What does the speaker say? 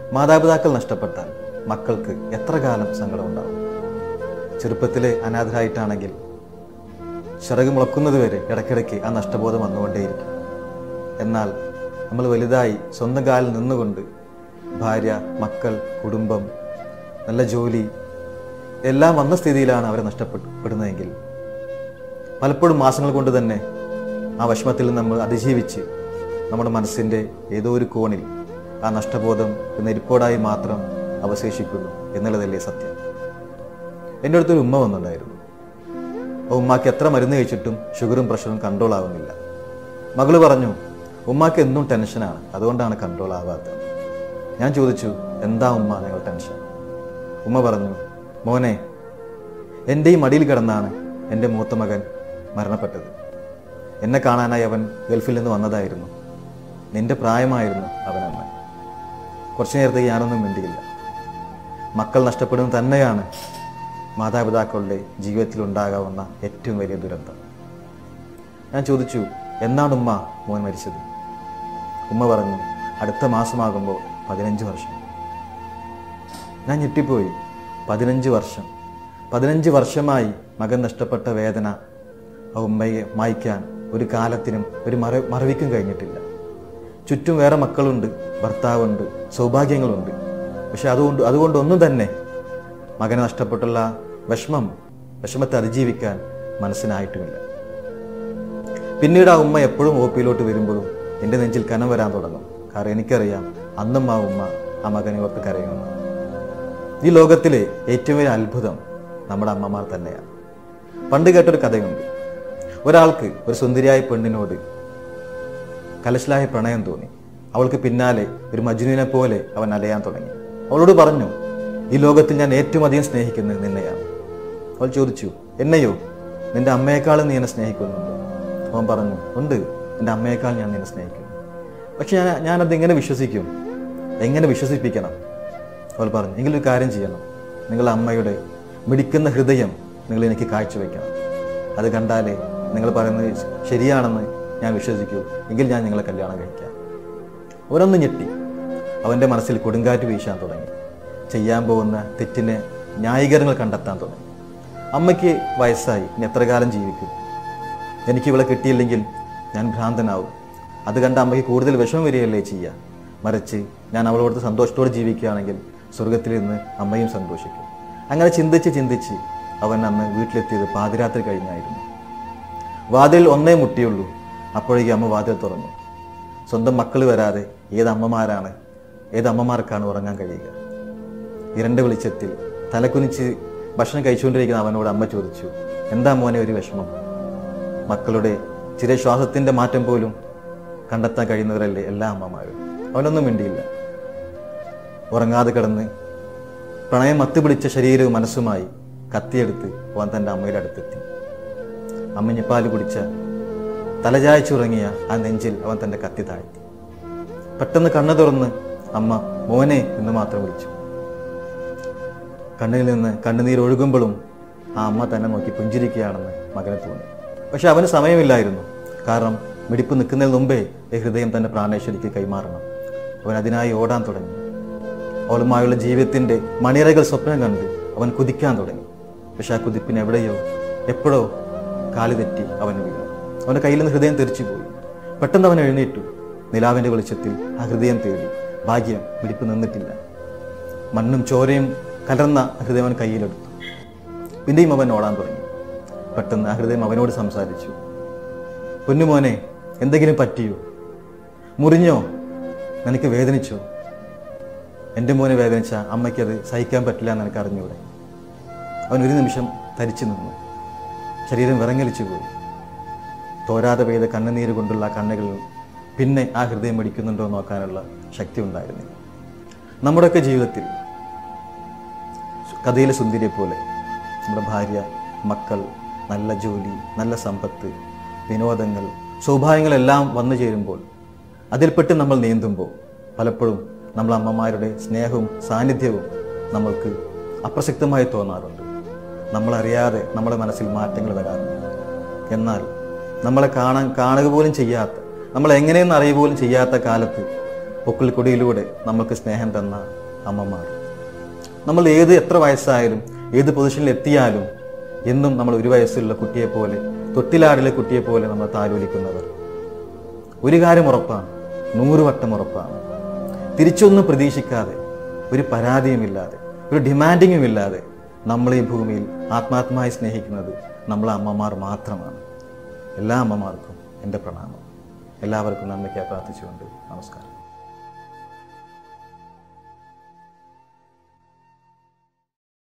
മാതാപിതാക്കൾ നഷ്ടപ്പെട്ടാൽ മക്കൾക്ക് എത്ര കാലം സങ്കടം ഉണ്ടാവും ചെറുപ്പത്തിലെ അനാഥരായിട്ടാണെങ്കിൽ ചിറക് മുളക്കുന്നത് വരെ ഇടയ്ക്കിടയ്ക്ക് ആ നഷ്ടബോധം വന്നുകൊണ്ടേയിരിക്കും എന്നാൽ നമ്മൾ വലുതായി സ്വന്തം കാലിൽ നിന്നുകൊണ്ട് ഭാര്യ മക്കൾ കുടുംബം നല്ല ജോലി എല്ലാം വന്ന സ്ഥിതിയിലാണ് അവരെ നഷ്ടപ്പെടുന്നതെങ്കിൽ പലപ്പോഴും മാസങ്ങൾ കൊണ്ട് തന്നെ ആ വിഷമത്തിൽ നമ്മൾ അതിജീവിച്ച് നമ്മുടെ മനസ്സിൻ്റെ ഏതോ ഒരു കോണിൽ ആ നഷ്ടബോധം എന്ന ഇരിപ്പോടായി മാത്രം അവശേഷിക്കുന്നു എന്നുള്ളതല്ലേ സത്യം എൻ്റെ അടുത്തൊരു ഉമ്മ വന്നിട്ടുണ്ടായിരുന്നു ആ ഉമ്മാക്ക് എത്ര മരുന്ന് കഴിച്ചിട്ടും ഷുഗറും പ്രഷറും കൺട്രോൾ ആവുന്നില്ല മകള് പറഞ്ഞു ഉമ്മാക്ക് എന്നും ടെൻഷനാണ് അതുകൊണ്ടാണ് കൺട്രോൾ ആവാത്തത് ഞാൻ ചോദിച്ചു എന്താ ഉമ്മ നിങ്ങൾ ടെൻഷൻ ഉമ്മ പറഞ്ഞു മോനെ എൻ്റെ ഈ മടിയിൽ കിടന്നാണ് എൻ്റെ മൂത്ത മകൻ മരണപ്പെട്ടത് എന്നെ കാണാനായി അവൻ ഗൾഫിൽ നിന്ന് വന്നതായിരുന്നു നിന്റെ പ്രായമായിരുന്നു അവനന്ന് കുറച്ചു നേരത്തേക്ക് ഞാനൊന്നും മിണ്ടിയില്ല മക്കൾ നഷ്ടപ്പെടുന്നത് തന്നെയാണ് മാതാപിതാക്കളുടെ ജീവിതത്തിൽ ഉണ്ടാകാവുന്ന ഏറ്റവും വലിയ ദുരന്തം ഞാൻ ചോദിച്ചു എന്നാണ് ഉമ്മ മോൻ മരിച്ചത് ഉമ്മ പറഞ്ഞു അടുത്ത മാസമാകുമ്പോൾ പതിനഞ്ച് വർഷം ഞാൻ ഞെട്ടിപ്പോയി പതിനഞ്ച് വർഷം പതിനഞ്ച് വർഷമായി മകൻ നഷ്ടപ്പെട്ട വേദന ആ ഉമ്മയെ മായ്ക്കാൻ ഒരു കാലത്തിനും ഒരു മറ മറവിക്കും കഴിഞ്ഞിട്ടില്ല ചുറ്റും വേറെ മക്കളുണ്ട് ഭർത്താവുണ്ട് സൗഭാഗ്യങ്ങളുണ്ട് പക്ഷെ അതുകൊണ്ട് അതുകൊണ്ടൊന്നും തന്നെ മകനെ നഷ്ടപ്പെട്ടുള്ള വിഷമം വിഷമത്തെ അതിജീവിക്കാൻ മനസ്സിനായിട്ടുമില്ല പിന്നീട് ആ ഉമ്മ എപ്പോഴും ഒ പിയിലോട്ട് വരുമ്പോഴും എൻ്റെ നെഞ്ചിൽ കനം വരാൻ തുടങ്ങും കാരണം എനിക്കറിയാം അന്നും ആ ഉമ്മ ആ മകനെ ഓർത്ത് കരയുമെന്ന് ഈ ലോകത്തിലെ ഏറ്റവും വലിയ അത്ഭുതം നമ്മുടെ അമ്മമാർ തന്നെയാണ് പണ്ട് കേട്ടൊരു കഥയുണ്ട് ഒരാൾക്ക് ഒരു സുന്ദരിയായ പെണ്ണിനോട് കലശലായ പ്രണയം തോന്നി അവൾക്ക് പിന്നാലെ ഒരു മജ്നുവിനെ പോലെ അവൻ അലയാൻ തുടങ്ങി അവളോട് പറഞ്ഞു ഈ ലോകത്തിൽ ഞാൻ ഏറ്റവും അധികം സ്നേഹിക്കുന്നത് നിന്നെയാണ് അവൾ ചോദിച്ചു എന്നെയോ നിന്റെ അമ്മയെക്കാളും നീ എന്നെ സ്നേഹിക്കുന്നുണ്ട് അവൻ പറഞ്ഞു ഉണ്ട് എൻ്റെ അമ്മയെക്കാൾ ഞാൻ നിന്നെ സ്നേഹിക്കുന്നു പക്ഷെ ഞാൻ ഞാനത് എങ്ങനെ വിശ്വസിക്കും എങ്ങനെ വിശ്വസിപ്പിക്കണം അവൾ പറഞ്ഞു എങ്കിലൊരു കാര്യം ചെയ്യണം നിങ്ങളുടെ അമ്മയുടെ മിടിക്കുന്ന ഹൃദയം നിങ്ങൾ എനിക്ക് കാഴ്ചവെക്കണം അത് കണ്ടാലേ നിങ്ങൾ പറയുന്നത് ശരിയാണെന്ന് ഞാൻ വിശ്വസിക്കൂ എങ്കിൽ ഞാൻ നിങ്ങളെ കല്യാണം കഴിക്കാം അവരൊന്ന് ഞെട്ടി അവൻ്റെ മനസ്സിൽ കൊടുങ്കാറ്റ് വീശാൻ തുടങ്ങി ചെയ്യാൻ പോകുന്ന തെറ്റിനെ ന്യായീകരണങ്ങൾ കണ്ടെത്താൻ തുടങ്ങി അമ്മയ്ക്ക് വയസ്സായി ഇനി എത്ര കാലം ജീവിക്കും എനിക്ക് ഇവളെ കിട്ടിയില്ലെങ്കിൽ ഞാൻ ഭ്രാന്തനാവും അത് കണ്ട് അമ്മയ്ക്ക് കൂടുതൽ വിഷമം വരികയല്ലേ ചെയ്യുക മറിച്ച് ഞാൻ അവളോട് സന്തോഷത്തോടെ ജീവിക്കുകയാണെങ്കിൽ സ്വർഗത്തിൽ നിന്ന് അമ്മയും സന്തോഷിക്കും അങ്ങനെ ചിന്തിച്ച് ചിന്തിച്ച് അവൻ അന്ന് വീട്ടിലെത്തിയത് പാതിരാത്രി കഴിഞ്ഞായിരുന്നു വാതിൽ ഒന്നേ മുട്ടിയുള്ളൂ അപ്പോഴേക്കും അമ്മ വാതിൽ തുറന്നു സ്വന്തം മക്കൾ വരാതെ ഏത് അമ്മമാരാണ് ഏത് അമ്മമാർക്കാണ് ഉറങ്ങാൻ കഴിയുക ഇരണ്ട വെളിച്ചത്തിൽ തലക്കുനിച്ച് ഭക്ഷണം കഴിച്ചുകൊണ്ടിരിക്കുന്ന അവനോട് അമ്മ ചോദിച്ചു എന്താ മോനെ ഒരു വിഷമം മക്കളുടെ ചില ശ്വാസത്തിൻ്റെ മാറ്റം പോലും കണ്ടെത്താൻ കഴിയുന്നവരല്ലേ എല്ലാ അമ്മമാരും അവനൊന്നും മിണ്ടിയില്ല ഉറങ്ങാതെ കിടന്ന് പ്രണയം മത്തുപിടിച്ച ശരീരവും മനസ്സുമായി കത്തിയെടുത്ത് അവൻ തൻ്റെ അമ്മയുടെ അടുത്തെത്തി അമ്മഞ്ഞിപ്പാല് കുടിച്ച തലചായ്ച്ചുറങ്ങിയ ആ നെഞ്ചിൽ അവൻ തൻ്റെ കത്തി താഴ്ത്തി പെട്ടെന്ന് കണ്ണു തുറന്ന് അമ്മ മോനെ എന്ന് മാത്രം വിളിച്ചു കണ്ണിൽ നിന്ന് കണ്ണുനീർ ഒഴുകുമ്പോഴും ആ അമ്മ തന്നെ നോക്കി പുഞ്ചിരിക്കുകയാണെന്ന് മകന് തോന്നി പക്ഷെ അവന് സമയമില്ലായിരുന്നു കാരണം മിടിപ്പ് നിൽക്കുന്നതിന് മുമ്പേ ഈ ഹൃദയം തന്റെ പ്രാണേശ്വരിക്ക് കൈമാറണം അവൻ അതിനായി ഓടാൻ തുടങ്ങി അവളുമായുള്ള ജീവിതത്തിന്റെ മണിയറകൾ സ്വപ്നം കണ്ട് അവൻ കുതിക്കാൻ തുടങ്ങി പക്ഷെ ആ കുതിപ്പിന് എവിടെയോ എപ്പോഴോ കാല് തെറ്റി അവന് വീണു അവന്റെ കയ്യിൽ നിന്ന് ഹൃദയം തെറിച്ചു പോയി പെട്ടെന്ന് അവൻ എഴുന്നേറ്റു നിലാവിന്റെ വെളിച്ചത്തിൽ ആ ഹൃദയം തേടി ഭാഗ്യം മിടിപ്പ് നിന്നിട്ടില്ല മണ്ണും ചോരയും കലർന്ന ഹൃദയം അവൻ കയ്യിലെടുത്തു പിന്നെയും അവൻ ഓടാൻ തുടങ്ങി പെട്ടെന്ന് ആ ഹൃദയം അവനോട് സംസാരിച്ചു പൊന്നുമോനെ എന്തെങ്കിലും പറ്റിയോ മുറിഞ്ഞോ നിനക്ക് വേദനിച്ചോ എൻ്റെ മോനെ വേദനിച്ച അമ്മയ്ക്കത് സഹിക്കാൻ പറ്റില്ല എന്ന് എനിക്ക് അറിഞ്ഞൂടെ അവൻ ഒരു നിമിഷം തരിച്ചു നിന്നു ശരീരം വിറങ്ങലിച്ചു പോയി തോരാതെ പെയ്ത കണ്ണുനീര് കൊണ്ടുള്ള ആ കണ്ണുകളിൽ പിന്നെ ആ ഹൃദയം മടിക്കുന്നുണ്ടോ എന്ന് നോക്കാനുള്ള ശക്തി ഉണ്ടായിരുന്നില്ല നമ്മുടെയൊക്കെ ജീവിതത്തിൽ കഥയിലെ സുന്ദരിയെ പോലെ നമ്മുടെ ഭാര്യ മക്കൾ നല്ല ജോലി നല്ല സമ്പത്ത് വിനോദങ്ങൾ സൗഭാഗ്യങ്ങളെല്ലാം വന്നു ചേരുമ്പോൾ അതിൽപ്പെട്ട് നമ്മൾ നീന്തുമ്പോൾ പലപ്പോഴും നമ്മൾ അമ്മമാരുടെ സ്നേഹവും സാന്നിധ്യവും നമ്മൾക്ക് അപ്രസക്തമായി തോന്നാറുണ്ട് നമ്മളറിയാതെ നമ്മുടെ മനസ്സിൽ മാറ്റങ്ങൾ വരാറുണ്ട് എന്നാൽ നമ്മളെ കാണാൻ കാണുക പോലും ചെയ്യാത്ത നമ്മൾ എങ്ങനെയെന്ന് അറിയുക പോലും ചെയ്യാത്ത കാലത്ത് പൊക്കിൾക്കൊടിയിലൂടെ നമുക്ക് സ്നേഹം തന്ന അമ്മമാർ നമ്മൾ ഏത് എത്ര വയസ്സായാലും ഏത് പൊസിഷനിൽ എത്തിയാലും എന്നും നമ്മൾ ഒരു വയസ്സുള്ള കുട്ടിയെ പോലെ തൊട്ടിലാടിലെ കുട്ടിയെ പോലെ നമ്മൾ താലോലിക്കുന്നവർ ഒരു കാര്യം ഉറപ്പാണ് നൂറ് വട്ടം ഉറപ്പാണ് തിരിച്ചൊന്നും പ്രതീക്ഷിക്കാതെ ഒരു പരാതിയുമില്ലാതെ ഒരു ഡിമാൻഡിങ്ങും ഇല്ലാതെ നമ്മൾ ഈ ഭൂമിയിൽ ആത്മാത്മായി സ്നേഹിക്കുന്നത് നമ്മളെ അമ്മമാർ മാത്രമാണ് എല്ലാ അമ്മമാർക്കും എൻ്റെ പ്രണാമം എല്ലാവർക്കും നന്മയ്ക്കായി പ്രാർത്ഥിച്ചുകൊണ്ട് നമസ്കാരം